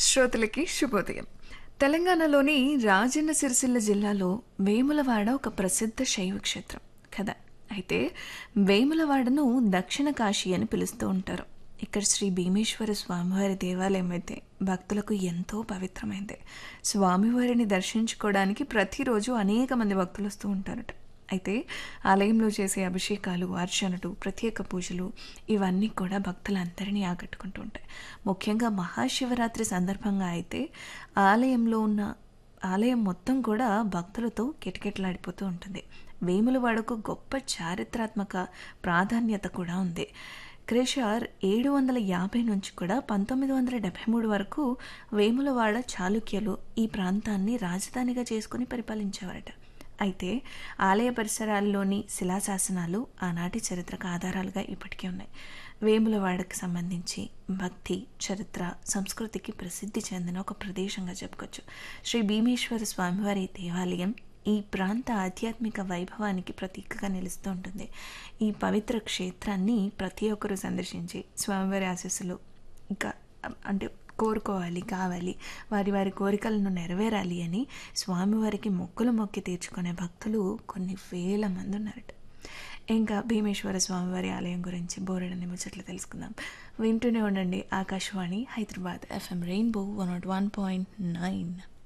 శ్రోతలకి శుభోదయం తెలంగాణలోని రాజన్న సిరిసిల్ల జిల్లాలో వేములవాడ ఒక ప్రసిద్ధ శైవ క్షేత్రం కదా అయితే వేములవాడను దక్షిణ కాశీ అని పిలుస్తూ ఉంటారు ఇక్కడ శ్రీ భీమేశ్వర స్వామివారి దేవాలయం అయితే భక్తులకు ఎంతో పవిత్రమైంది స్వామివారిని దర్శించుకోవడానికి ప్రతిరోజు అనేక మంది భక్తులు వస్తూ ఉంటారట అయితే ఆలయంలో చేసే అభిషేకాలు అర్చనలు ప్రత్యేక పూజలు ఇవన్నీ కూడా భక్తులందరినీ ఆకట్టుకుంటూ ఉంటాయి ముఖ్యంగా మహాశివరాత్రి సందర్భంగా అయితే ఆలయంలో ఉన్న ఆలయం మొత్తం కూడా భక్తులతో కిటకిటలాడిపోతూ ఉంటుంది వేములవాడకు గొప్ప చారిత్రాత్మక ప్రాధాన్యత కూడా ఉంది క్రేషార్ ఏడు వందల యాభై నుంచి కూడా పంతొమ్మిది వందల డెబ్భై మూడు వరకు వేములవాడ చాళుక్యులు ఈ ప్రాంతాన్ని రాజధానిగా చేసుకుని పరిపాలించేవారట అయితే ఆలయ పరిసరాల్లోని శిలాశాసనాలు ఆనాటి చరిత్రకు ఆధారాలుగా ఇప్పటికీ ఉన్నాయి వేములవాడకు సంబంధించి భక్తి చరిత్ర సంస్కృతికి ప్రసిద్ధి చెందిన ఒక ప్రదేశంగా చెప్పుకోవచ్చు శ్రీ భీమేశ్వర స్వామివారి దేవాలయం ఈ ప్రాంత ఆధ్యాత్మిక వైభవానికి ప్రతీకగా నిలుస్తూ ఉంటుంది ఈ పవిత్ర క్షేత్రాన్ని ప్రతి ఒక్కరూ సందర్శించి స్వామివారి ఆశీస్సులు ఇంకా అంటే కోరుకోవాలి కావాలి వారి వారి కోరికలను నెరవేరాలి అని స్వామివారికి మొక్కులు మొక్కి తీర్చుకునే భక్తులు కొన్ని వేల మంది ఉన్నారట ఇంకా భీమేశ్వర స్వామివారి ఆలయం గురించి బోరెడని ముచ్చట్లు తెలుసుకుందాం వింటూనే ఉండండి Akashvani Hyderabad FM rainbow one naught one point nine